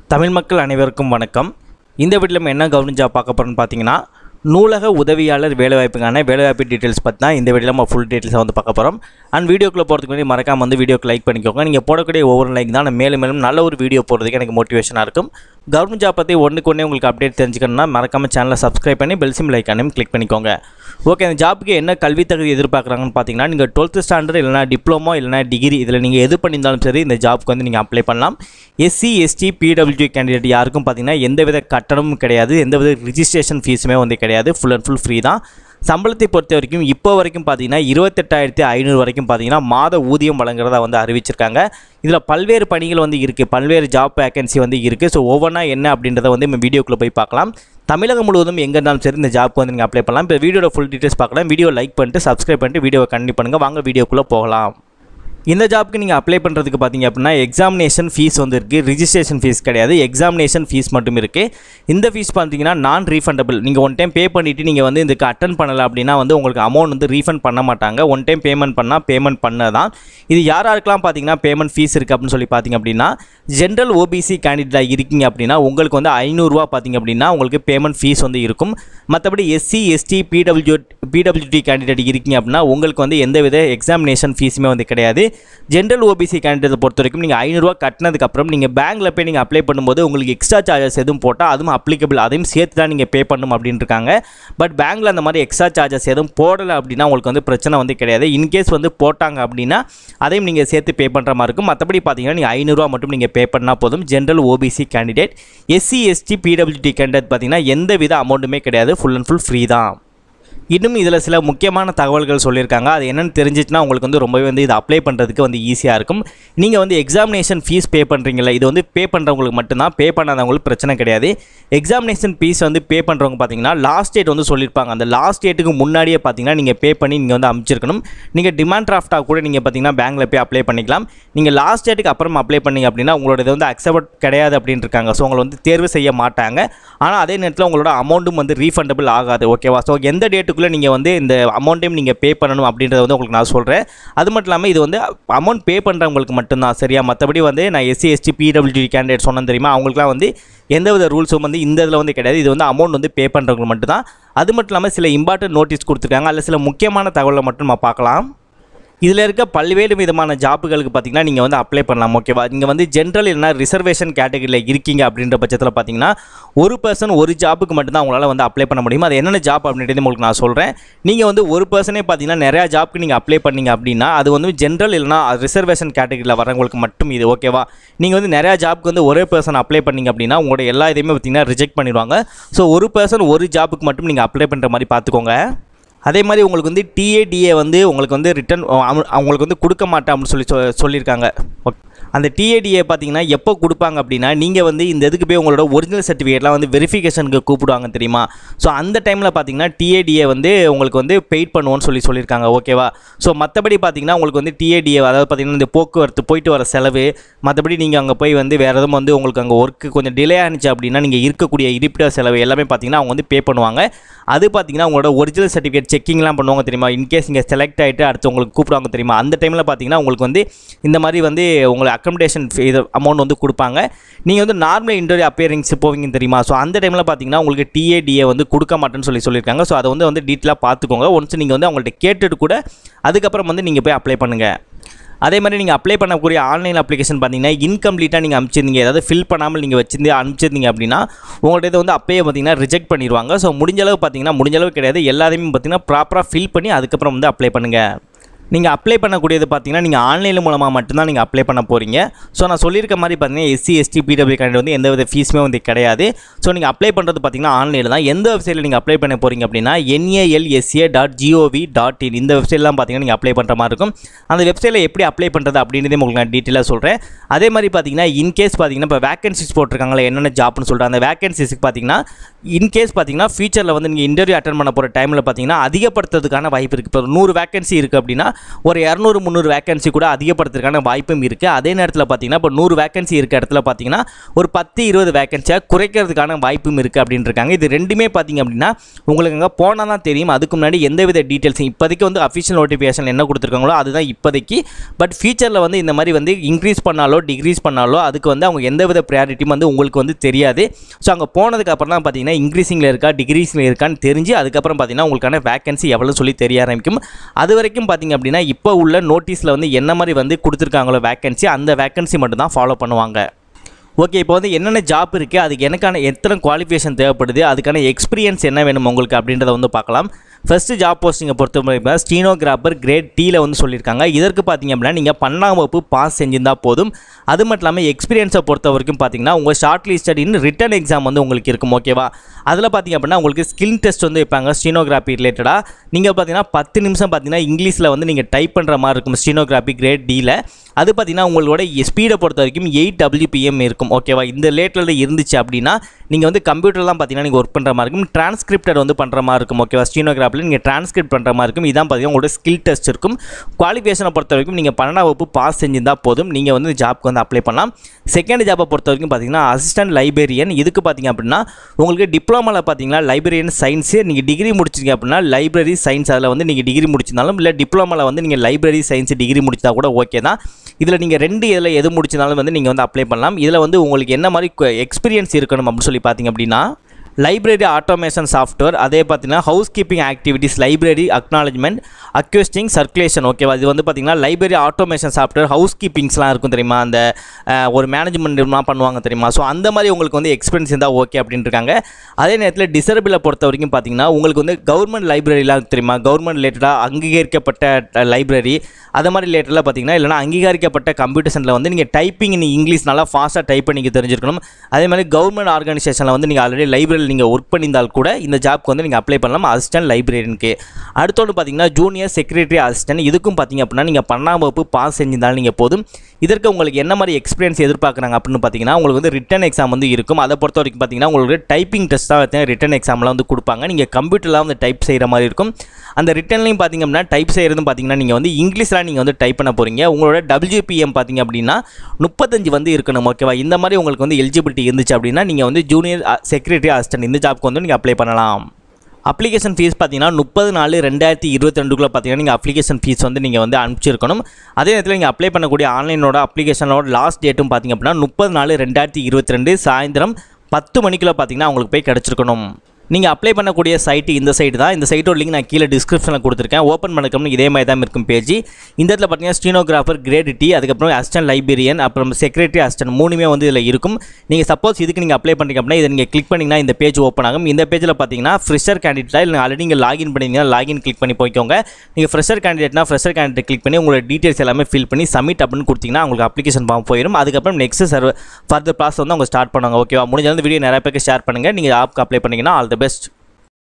தமிழ் மக்கள் அனைவருக்கும் வணக்கம் இந்த வீட்டில் நம்ம என்ன கவனிச்சா பார்க்க போகிறோம்னு பார்த்தீங்கன்னா நூலக உதவியாளர் வேலைவாய்ப்புக்கான வேலைவாய்ப்பு டீட்டெயில்ஸ் பற்றி தான் இந்த வீடியோவில் நம்ம ஃபுல் டீட்டெயில்ஸை வந்து பார்க்க போகிறோம் அண்ட் வீடியோக்குள்ளே போகிறதுக்கு முன்னாடி மறக்காம வந்து வீடியோக்கு லைக் பண்ணிக்கோங்க நீங்கள் போடக்கூடிய ஒவ்வொரு லைக் தான் நான் மேலும் மேலும் நல்ல ஒரு வீடியோ போடுறதுக்கு எனக்கு மோட்டிவேஷனாக இருக்கும் கவர்மெண்ட் ஜாப் பற்றி ஒன்றுக்கு ஒன்றே உங்களுக்கு அப்டேட் தெரிஞ்சுக்கணும்னா மறக்காம சேனலை சப்ஸ்கிரைப் பண்ணி பெல் சிம் லைக்கானையும் கிளிக் பண்ணிக்கோங்க ஓகே அந்த ஜாப்புக்கு என்ன கல்வி தகுதி எதிர்பார்க்குறாங்கன்னு பார்த்தீங்கன்னா நீங்கள் டுவெல்த்து ஸ்டாண்டர்ட் இல்லைனா டிப்ளமோ இல்லைனா டிகிரி இதில் நீங்கள் எது பண்ணியிருந்தாலும் சரி இந்த ஜாப்க்கு வந்து நீங்கள் அப்ளை பண்ணலாம் எஸ்சி எஸ்டி பிடபிள்யூ கேண்டிடேட் யாருக்கும் பார்த்தீங்கன்னா எந்தவித கட்டணமும் கிடையாது எந்தவித ரிஜிஸ்ட்ரேஷன் ஃபீஸுமே வந்து கிடையாது ஃபுல் அண்ட் ஃபுல் ஃப்ரீ தான் சம்பளத்தை பொறுத்த வரைக்கும் இப்போ வரைக்கும் பார்த்தீங்கன்னா இருபத்தெட்டாயிரத்தி ஐநூறு வரைக்கும் பார்த்தீங்கன்னா மாத ஊதியம் வழங்குறதா வந்து அறிவிச்சிருக்காங்க இதில் பல்வேறு பணிகள் வந்து இருக்குது பல்வேறு ஜாப் வேகன்சி வந்து இருக்குது ஸோ ஒவ்வொன்றா என்ன அப்படின்றத வந்து நம்ம வீடியோக்குள்ளே போய் பார்க்கலாம் தமிழகம் முழுவதும் எங்கே இருந்தாலும் சரி இந்த ஜாப்க்கு வந்து நீங்கள் அப்ளை பண்ணலாம் இப்போ வீடியோட ஃபுல் டீட்டெயில்ஸ் பார்க்கலாம் வீடியோ லைக் பண்ணிட்டு சப்ஸ்கிரைப் பண்ணிட்டு வீடியோவை கண்டிப்பாக பண்ணுங்கள் வாங்க வீடியோக்குள்ளே போகலாம் இந்த ஜாப்க்கு நீங்கள் அப்ளை பண்ணுறதுக்கு பார்த்தீங்க அப்படின்னா எக்ஸாமினேஷன் ஃபீஸ் வந்து இருக்குது ரிஜிஸ்ட்ரேஷன் ஃபீஸ் கிடையாது எக்ஸாமினேஷன் ஃபீஸ் மட்டும் இருக்குது இந்த ஃபீஸ் பார்த்தீங்கன்னா நான் ரீஃபண்டபிள் நீங்கள் ஒன் டைம் பே பண்ணிவிட்டு நீங்கள் வந்து இதுக்கு அட்டன் பண்ணலை அப்படின்னா வந்து உங்களுக்கு அமௌண்ட் வந்து ரீஃபண்ட் பண்ண மாட்டாங்க ஒன் டைம் பேமெண்ட் பண்ணால் பேமெண்ட் பண்ண தான் இது யார் யாருக்கெல்லாம் பார்த்தீங்கன்னா பேமெண்ட் ஃபீஸ் இருக்குது அப்படின்னு சொல்லி பார்த்தீங்க அப்படின்னா ஜென்ரல் ஓபிசி கேண்டிடேட்டாக இருக்கீங்க அப்படின்னா உங்களுக்கு வந்து ஐநூறுரூவா பார்த்தீங்க அப்படின்னா உங்களுக்கு பேமெண்ட் ஃபீஸ் வந்து இருக்கும் மற்றபடி SC ST PW PWD candidate இருக்கீங்க அப்படின்னா உங்களுக்கு வந்து எந்தவித எக்ஸாமினேஷன் ஃபீஸுமே வந்து கிடையாது ஜென்ரல் ஓபிசி கேண்டிடேட் பொறுத்த வரைக்கும் நீங்கள் ஐநூறுரூவா கட்டினதுக்கப்புறம் நீங்கள் பேங்க்கில் போய் நீங்கள் அப்ளை பண்ணும்போது உங்களுக்கு எக்ஸ்ட்ரா சார்ஜஸ் எதுவும் போட்டால் அதுவும் அப்ளிகபிள் அதையும் சேர்த்து தான் நீங்கள் பே பண்ணணும் அப்படின்னு இருக்காங்க பட் பேங்க்கில் அந்த மாதிரி எக்ஸ்ட்ரா சார்ஜஸ் எதுவும் போடலை அப்படின்னா உங்களுக்கு வந்து பிரச்சனை வந்து கிடையாது இன்கேஸ் வந்து போட்டாங்க அப்படின்னா அதையும் நீங்கள் சேர்த்து பே பண்ணுற மாதிரி இருக்கும் மற்றபடி பார்த்தீங்கன்னா நீங்கள் ஐநூறுரூவா மட்டும் நீங்கள் பே பண்ணால் போதும் general OBC candidate SC ST PWD candidate பார்த்தீங்கன்னா எந்த வித அமௌண்ட்டுமே கிடையாது ஃபுல் அண்ட் ஃபுல் ஃப்ரீ தான் இன்னும் இதில் சில முக்கியமான தகவல்கள் சொல்லியிருக்காங்க அது என்னென்னு தெரிஞ்சிச்சுன்னா உங்களுக்கு வந்து ரொம்பவே வந்து இதை அப்ளை பண்ணுறதுக்கு வந்து ஈஸியாக இருக்கும் நீங்கள் வந்து எக்ஸாமினேஷன் ஃபீஸ் பே பண்ணுறீங்களா இது வந்து பே பண்ணுறவங்களுக்கு மட்டும்தான் பே பண்ணாதவங்களுக்கு பிரச்சனை கிடையாது எக்ஸாமினேஷன் ஃபீஸ் வந்து பே பண்ணுறவங்க பார்த்தீங்கன்னா லாஸ்ட் டேட் வந்து சொல்லியிருப்பாங்க அந்த லாஸ்ட் டேட்டுக்கு முன்னாடியே பார்த்தீங்கன்னா நீங்கள் பே பண்ணி நீங்கள் வந்து அமைச்சிருக்கணும் நீங்கள் டிமாண்ட் டிராஃப்டாக கூட நீங்கள் பார்த்தீங்கன்னா பேங்க்கில் போய் அப்ளை பண்ணிக்கலாம் நீங்கள் லாஸ்ட் டேட்டுக்கு அப்புறம் அப்ளை பண்ணீங்க அப்படின்னா உங்களோட இது வந்து அக்செப்ட் கிடையாது அப்படின்னு இருக்காங்க ஸோ உங்களை வந்து தேர்வு செய்ய மாட்டாங்க ஆனால் அதே நேரத்தில் உங்களோட அமௌண்ட்டும் வந்து ரீஃபண்டபிள் ஆகாது ஓகேவா ஸோ எந்த டேட்டுக்குள்ளே நீங்கள் வந்து இந்த அமௌண்ட்டையும் நீங்கள் பே பண்ணணும் அப்படின்றத வந்து உங்களுக்கு நான் சொல்கிறேன் அது மட்டும் இல்லாமல் இது வந்து அமௌண்ட் பே பண்ணுறவங்களுக்கு மட்டும்தான் சரியா மற்றபடி வந்து நான் எஸ்சி எஸ்டி பிடபிள்யூடி கேண்டிடேட் சொன்னேன் தெரியுமா அவங்களுக்குலாம் வந்து எந்தவித ரூல்ஸும் வந்து இந்த இதில் வந்து கிடையாது இது வந்து அமௌண்ட் வந்து பே பண்ணுறவங்களுக்கு மட்டும்தான் அது மட்டும் இல்லாமல் சில இம்பார்ட்டன்ட் நோட்டீஸ் கொடுத்துருக்காங்க அதில் சில முக்கியமான தகவலை மட்டும் நம்ம பார்க்கலாம் இதில் இருக்க பல்வேறு விதமான ஜாப்புகளுக்கு பார்த்தீங்கன்னா நீங்கள் வந்து அப்ளை பண்ணலாம் ஓகேவா நீங்கள் வந்து ஜென்ரல் இல்லைனா ரிசர்வேஷன் கேட்டகரியில் இருக்கீங்க அப்படின்ற பட்சத்தில் பார்த்தீங்கன்னா ஒரு பர்சன் ஒரு ஜாப்புக்கு மட்டும்தான் உங்களால் வந்து அப்ளை பண்ண முடியும் அது என்னென்ன ஜாப் அப்படின்றது உங்களுக்கு நான் சொல்கிறேன் நீங்கள் வந்து ஒரு பர்சனே பார்த்தீங்கன்னா நிறையா ஜாப்க்கு நீங்கள் அப்ளை பண்ணீங்க அப்படின்னா அது வந்து ஜென்ரல் இல்லைனா ரிசர்வேஷன் கேட்டகரியில் வரவங்களுக்கு மட்டும் இது ஓகேவா நீங்கள் வந்து நிறையா ஜாப்க்கு வந்து ஒரே பர்சன் அப்ளை பண்ணீங்க அப்படின்னா உங்களோட எல்லா இதையுமே பார்த்தீங்கன்னா ரிஜெக்ட் பண்ணிடுவாங்க ஸோ ஒரு பர்சன் ஒரு ஜாப்புக்கு மட்டும் நீங்கள் அப்ளை பண்ணுற மாதிரி பார்த்துக்கோங்க அதே மாதிரி உங்களுக்கு வந்து டிஏடிஏ வந்து உங்களுக்கு வந்து ரிட்டன் அவங்களுக்கு வந்து கொடுக்க மாட்டேன் அப்படின்னு சொல்லி சொ சொல்லியிருக்காங்க ஓகே அந்த டிஏடிஏ பார்த்தீங்கன்னா எப்போ கொடுப்பாங்க அப்படின்னா நீங்கள் வந்து இந்த இதுக்கு போய் உங்களோட ஒரிஜினல் சர்டிஃபிகேட்லாம் வந்து வெரிஃபிகேஷனுக்கு கூப்பிடுவாங்க தெரியுமா ஸோ அந்த டைமில் பார்த்தீங்கன்னா டிஏடிஏ வந்து உங்களுக்கு வந்து பெய்ட் பண்ணுவோன்னு சொல்லி சொல்லியிருக்காங்க ஓகேவா ஸோ மற்றபடி பார்த்தீங்கன்னா உங்களுக்கு வந்து டிஏடிஏ அதாவது பார்த்தீங்கன்னா இந்த போக்குவரத்து போயிட்டு வர செலவு மற்றபடி நீங்கள் அங்கே போய் வந்து வேறு எதுவும் வந்து உங்களுக்கு அங்கே ஒர்க்கு கொஞ்சம் டிலே ஆனிச்சு அப்படின்னா நீங்கள் இருக்கக்கூடிய இருப்பிட செலவு எல்லாமே பார்த்தீங்கன்னா அவங்க வந்து பே பண்ணுவாங்க அது பார்த்தீங்கன்னா உங்களோட ஒரிஜினல் சர்டிஃபிகேட் செக்கிங்லாம் பண்ணுவாங்க தெரியுமா இன்கேஸ் இங்கே செலக்ட் ஆகிட்டு அடுத்து உங்களுக்கு கூப்பிடுவாங்க தெரியுமா அந்த டைமில் பார்த்தீங்கன்னா உங்களுக்கு வந்து இந்த மாதிரி வந்து உங்களுக்கு அக்கமடேஷன் இது அமௌண்ட் வந்து கொடுப்பாங்க நீங்கள் வந்து நார்மல் இன்டர்வியூ அப்பியரிங்ஸ் போவீங்க தெரியுமா ஸோ அந்த டைமில் பார்த்தீங்கன்னா உங்களுக்கு டிஏடிஏ வந்து கொடுக்க மாட்டேன்னு சொல்லி சொல்லியிருக்காங்க ஸோ அதை வந்து வந்து டீட்டெயிலாக பார்த்துக்கோங்க ஒன்ஸ் நீங்கள் வந்து அவங்கள்ட்ட கேட்டுட்டு கூட அதுக்கப்புறம் வந்து நீங்கள் போய் அப்ளை பண்ணுங்கள் அதே மாதிரி நீங்கள் அப்ளை பண்ணக்கூடிய ஆன்லைன் அப்ளிகேஷன் பார்த்தீங்கன்னா இன்கம்ப்ளீட்டாக நீங்கள் அனுப்பிச்சிருந்தீங்க ஏதாவது ஃபில் பண்ணாமல் நீங்கள் வச்சிருந்து அனுப்பிச்சிருந்தீங்க அப்படின்னா உங்கள்ட்ட இதை வந்து அப்பயே பார்த்தீங்கன்னா ரிஜெக்ட் பண்ணிடுவாங்க ஸோ முடிஞ்ச அளவு பார்த்தீங்கன்னா முடிஞ்ச அளவு கிடையாது எல்லாத்தையுமே பார்த்தீங்கன்னா ப்ராப்பராக ஃபில் பண்ணி அதுக்கப்புறம் வந்து அப்ளை பண்ணுங்கள் நீங்கள் அப்ளை பண்ணக்கூடியது பார்த்தீங்கன்னா நீங்கள் ஆன்லைன் மூலமாக மட்டும்தான் நீங்கள் அப்ளை பண்ண போகிறீங்க ஸோ நான் சொல்லியிருக்க மாதிரி பார்த்தீங்கன்னா எஸ்சி எஸ்டி பிடபிள்யூ கேண்டிடேட் வந்து எந்த வித ஃபீஸுமே வந்து கிடையாது ஸோ நீங்கள் அப்ளை பண்ணுறது பார்த்தீங்கன்னா ஆன்லைனில் தான் எந்த வெப்சைட்டில் நீங்கள் அப்ளை பண்ண போகிறீங்க அப்படின்னா NALSA dot GOV dot in இந்த வெப்சைட்லாம் பார்த்தீங்கன்னா நீங்கள் அப்ளை பண்ணுற மாதிரி இருக்கும் அந்த வெப்சைட்டில் எப்படி அப்ளை பண்ணுறது அப்படின்றதே உங்களுக்கு நான் டீட்டெயிலாக சொல்கிறேன் அதே மாதிரி பார்த்தீங்கன்னா இன்கேஸ் பார்த்தீங்கன்னா இப்போ வேகன்சிஸ் போட்டிருக்காங்களே என்னென்ன ஜாப்னு சொல்கிறேன் அந்த வேகன்சிஸ்க்கு பார்த்தீங்கன்னா இன்கேஸ் பார்த்தீங்கன்னா ஃபியூச்சரில் வந்து நீங்கள் இன்டர்வியூ அட்டன் பண்ண போகிற டைமில் பார்த்தீங்கன்னா அதிகப்படுத்துறதுக்கான வாய்ப்பு இருக்குது இப்போ நூறு வேகன்சி இருக்குது அப்படின்னா ஒரு இரநூறு முந்நூறு வேகன்சி கூட அதிகப்படுத்துறதுக்கான வாய்ப்பும் இருக்குது அதே நேரத்தில் பார்த்தீங்கன்னா இப்போ நூறு வேகன்சி இருக்க இடத்துல பார்த்தீங்கன்னா ஒரு பத்து இருபது வேகன்சியாக குறைக்கிறதுக்கான வாய்ப்பும் இருக்குது அப்படின்னு இருக்காங்க இது ரெண்டுமே பார்த்தீங்க அப்படின்னா உங்களுக்கு அங்கே போனால் தான் தெரியும் அதுக்கு முன்னாடி எந்தவித டீட்டெயில்ஸும் இப்போதைக்கு வந்து அஃபிஷியல் நோட்டிஃபிகேஷன் என்ன கொடுத்துருக்காங்களோ அதுதான் இப்போதைக்கு பட் ஃபியூச்சரில் வந்து இந்த மாதிரி வந்து இன்க்ரீஸ் பண்ணாலோ டிக்ரீஸ் பண்ணாலோ அதுக்கு வந்து அவங்க எந்தவித ப்ரையாரிட்டியும் வந்து உங்களுக்கு வந்து தெரியாது ஸோ அங்கே போனதுக்கு அப்புறம் தான் பார்த்தீங்கன்னா இன்க்ரீஸிங்கில் இருக்கா டிக்ரீஸில் இருக்கான்னு தெரிஞ்சு அதுக்கப்புறம் பார்த்தீங்கன்னா உங்களுக்கான வேகன்சி எவ்வளோ சொல்லி தெரிய ஆரம்பிக்கும் அது வரைக்கும் பார்த்தீங்க அப்படின்னா இப்போ உள்ள நோட்டீஸில் வந்து என்ன மாதிரி வந்து கொடுத்துருக்காங்களோ வேகன்சி அந்த வேகன்சி மட்டும் தான் ஃபாலோ பண்ணுவாங்க ஓகே இப்போ வந்து என்னென்ன ஜாப் இருக்குது அதுக்கு எனக்கான எத்தனை குவாலிஃபிகேஷன் தேவைப்படுது அதுக்கான எக்ஸ்பீரியன்ஸ் என்ன வேணும் உங்களுக்கு அப்படின்றத வந்து பார்க்கலாம் ஃபஸ்ட்டு ஜாப் போஸ்டிங்கை பொறுத்த வரைக்கும் ஸ்டீனோகிராஃபர் கிரேட் டீயில் வந்து சொல்லியிருக்காங்க இதற்கு பார்த்தீங்க அப்படின்னா நீங்கள் பன்னெண்டாம் வகுப்பு பாஸ் செஞ்சிருந்தால் போதும் அது மட்டும் இல்லாமல் எக்ஸ்பீரியன்ஸை பொறுத்த வரைக்கும் பார்த்தீங்கன்னா உங்கள் ஷார்ட் லிஸ்டடின்னு ரிட்டன் எக்ஸாம் வந்து உங்களுக்கு இருக்கும் ஓகேவா அதில் பார்த்தீங்க அப்படின்னா உங்களுக்கு ஸ்கில் டெஸ்ட் வந்து வைப்பாங்க ஸ்டீனோகிராஃபி ரிலேட்டடாக நீங்கள் பார்த்தீங்கன்னா பத்து நிமிஷம் பார்த்தீங்கன்னா இங்கிலீஷில் வந்து நீங்கள் டைப் பண்ணுற மாதிரி இருக்கும் ஸ்டீனோகிராஃபி கிரேட் டீயில் அது பார்த்தீங்கன்னா உங்களோட ஸ்பீடை பொறுத்த வரைக்கும் எயிட் டபிள்யூபிஎம் இருக்கும் ஓகேவா இந்த லேட்டில் இருந்துச்சு அப்படின்னா நீங்கள் வந்து கம்ப்யூட்டர்லாம் பார்த்தீங்கன்னா நீங்கள் ஒர்க் பண்ணுற மாதிரி இருக்கும் டிரான்ஸ்கிரிப்டர் வந்து பண்ணுற மாதிரி இருக்கும் ஓகேவா ஸ்டீனோகிராஃபில் நீங்கள் டிரான்ஸ்கிரிப்ட் பண்ணுற மாதிரி இருக்கும் இதான் பார்த்தீங்கன்னா உங்களோட ஸ்கில் டெஸ்ட் இருக்கும் குவாலிஃபிகேஷனை பொறுத்த வரைக்கும் நீங்கள் பன்னெண்டாம் வகுப்பு பாஸ் செஞ்சிருந்தால் போதும் நீங்கள் வந்து ஜாப்க்கு வந்து அப்ளை பண்ணலாம் செகண்ட் ஜாப்பை பொறுத்த வரைக்கும் பார்த்தீங்கன்னா அசிஸ்டன்ட் லைப்ரரியன் இதுக்கு பார்த்தீங்க அப்படின்னா உங்களுக்கு டிப்ளமாவில் பார்த்தீங்கன்னா லைப்ரரியன் சயின்ஸு நீங்கள் டிகிரி முடிச்சிங்க அப்படின்னா லைப்ரரி சயின்ஸ் அதில் வந்து நீங்கள் டிகிரி முடிச்சிருந்தாலும் இல்லை டிப்ளமாவில் வந்து நீங்கள் லைப்ரரி சயின்ஸ் டிகிரி முடிச்சா கூட ஓகே தான் இதில் நீங்கள் ரெண்டு இதில் எது முடிச்சிருந்தாலும் வந்து நீங்கள் வந்து அப்ளை பண்ணலாம் இதில் வந்து உங்களுக்கு என்ன மாதிரி எக்ஸ்பீரியன்ஸ் இருக்கணும் அப்படின்னு சொல்லி பார்த்தீங்க அப்படின்னா லைப்ரரி ஆட்டோமேஷன் சாஃப்ட்வேர் அதே பார்த்தீங்கன்னா housekeeping activities library acknowledgement அக்யூஸ்டிங் சர்க்குலேஷன் ஓகேவா இது வந்து பார்த்தீங்கன்னா லைப்ரரி ஆட்டோமேஷன் சாஃப்ட்வேர் ஹவுஸ் கீப்பிங்ஸ்லாம் இருக்கும் தெரியுமா அந்த அஹ், ஒரு மேனேஜ்மெண்ட்லாம் பண்ணுவாங்க தெரியுமா ஸோ அந்த மாதிரி உங்களுக்கு வந்து எக்ஸ்பீரியன்ஸ் இருந்தால் ஓகே அப்படின்னு இருக்காங்க அதே நேரத்தில் டிசரபிளை பொறுத்த வரைக்கும் பார்த்தீங்கன்னா உங்களுக்கு வந்து கவர்மெண்ட் லைப்ரரிலாம் தெரியுமா கவர்மெண்ட் ரிலேட்டடாக அங்கீகரிக்கப்பட்ட லைப்ரரி அது மாதிரி ரிலேட்டடில் பார்த்தீங்கன்னா இல்லைனா அங்கீகரிக்கப்பட்ட கம்ப்யூட்டர் சென்டரில் வந்து நீங்கள் டைப்பிங் நீ இங்கிலீஷ் நல்லா ஃபாஸ்ட்டாக டைப் பண்ணிக்க தெரிஞ்சிருக்கணும் அதே மாதிரி கவர்மெண்ட் ஆர்கனைசேஷனில் வந்து நீங்கள் ஆல்ரெடி லைப்ரரியில் நீங்கள் ஒர்க் பண்ணியிருந்தால் கூட இந்த ஜாப்க்கு வந்து நீங்கள் அப்ளை பண்ணலாம் அசிஸ்டன்ட் லைப்ரரியனுக்கு அடுத்தோடு பார்த்தீங்கன்னா ஜூனியர் செக்ரட்டரி அசிஸ்டன்ட் இதுக்கும் பார்த்தீங்க அப்படின்னா நீங்கள் பன்னெண்டாம் வகுப்பு பாஸ் செஞ்சிருந்தாலும் நீங்கள் போதும் இதற்கு உங்களுக்கு என்ன மாதிரி எக்ஸ்பீரியன்ஸ் எதிர்பார்க்குறாங்க அப்படின்னு பார்த்தீங்கன்னா உங்களுக்கு வந்து ரிட்டன் எக்ஸாம் வந்து இருக்கும் அதை பொறுத்த வரைக்கும் பார்த்தீங்கன்னா உங்களுக்கு டைப்பிங் டெஸ்ட் தான் பார்த்தீங்கன்னா ரிட்டன் எக்ஸாம்லாம் வந்து கொடுப்பாங்க நீங்கள் கம்ப்யூட்டர்லாம் வந்து டைப் செய்கிற மாதிரி இருக்கும் அந்த ரிட்டன்லையும் பார்த்தீங்க அப்படின்னா டைப் செய்கிறதும் பார்த்தீங்கன்னா நீங்கள் வந்து இங்கிலீஷ்லாம் நீங்கள் வந்து டைப் பண்ண போகிறீங்க உங்களோட WPM பார்த்தீங்க அப்படின்னா முப்பத்தஞ்சு வந்து இருக்கணும் ஓகேவா இந்த மாதிரி உங்களுக்கு வந்து எலிஜிபிலிட்டி இருந்துச்சு அப்படின்னா நீங்கள் வந்து ஜூனியர் செக்ரட்டரி அசிஸ்டன்ட் இந்த ஜாப்க்கு வந்து நீங்கள் அப்ளை பண்ணலாம் அப்ளிகேஷன் ஃபீஸ் பார்த்தீங்கன்னா முப்பது நாலு ரெண்டாயிரத்தி இருபத்தி ரெண்டுக்குள்ளே பார்த்தீங்கன்னா நீங்கள் அப்ளிகேஷன் ஃபீஸ் வந்து நீங்கள் வந்து அனுப்பிச்சிருக்கணும் அதே நேரத்தில் நீங்கள் அப்ளை பண்ணக்கூடிய ஆன்லைனோட அப்ளிகேஷனோட லாஸ்ட் டேட்டும் பார்த்தீங்க அப்படின்னா முப்பது நாலு ரெண்டாயிரத்தி இருபத்தி ரெண்டு சாயந்தரம் பத்து மணிக்குள்ளே பார்த்தீங்கன்னா உங்களுக்கு போய் கிடச்சிருக்கணும் நீங்கள் அப்ளை பண்ணக்கூடிய சைட்டு இந்த சைட்டு தான் இந்த சைட்டோட லிங்க் நான் கீழே டிஸ்கிரிப்ஷனில் கொடுத்துருக்கேன் ஓப்பன் பண்ணக்கம்னு இதே மாதிரி தான் இருக்கும் பேஜ் இந்த இடத்துல பார்த்தீங்கன்னா ஸ்டீனோகிராஃபர் கிரேட் டி அதுக்கப்புறம் அசிஸ்டன்ட் லைப்ரரியன் அப்புறம் செக்ரட்டரி அசிஸ்டன்ட் மூணுமே வந்து இதில் இருக்கும் நீங்கள் சப்போஸ் இதுக்கு நீங்கள் அப்ளை பண்ணுறீங்க அப்படின்னா இதை நீங்கள் கிளிக் பண்ணிங்கன்னா இந்த பேஜ் ஓப்பன் ஆகும் இந்த பேஜில் பார்த்தீங்கன்னா ஃப்ரெஷர் கேண்டிடேட்டா இல்லை ஆல்ரெடி நீங்கள் லாகின் பண்ணிங்கன்னா லாகின் கிளிக் பண்ணி போய்க்கோங்க நீங்கள் ஃப்ரெஷர் கேண்டிடேட்னா ஃப்ரெஷர் கேண்டிடேட் கிளிக் பண்ணி உங்களோட டீட்டெயில்ஸ் எல்லாமே ஃபில் பண்ணி சப்மிட் அப்படின்னு கொடுத்தீங்கன்னா உங்களுக்கு அப்ளிகேஷன் ஃபார்ம் போயிடும் அதுக்கப்புறம் நெக்ஸ்ட் சர்வ ஃபர்தர் ப்ராசஸ் வந்து அவங்க ஸ்டார்ட் பண்ணுவாங்க ஓகேவா முடிஞ்ச வீடியோ நிறைய பேருக்கு ஷேர் பண்ணுங்கள் நீங்கள் ஆப்க்கு அப்ளை பண்ணிங்கன்னா ஆல் தி பெஸ்ட்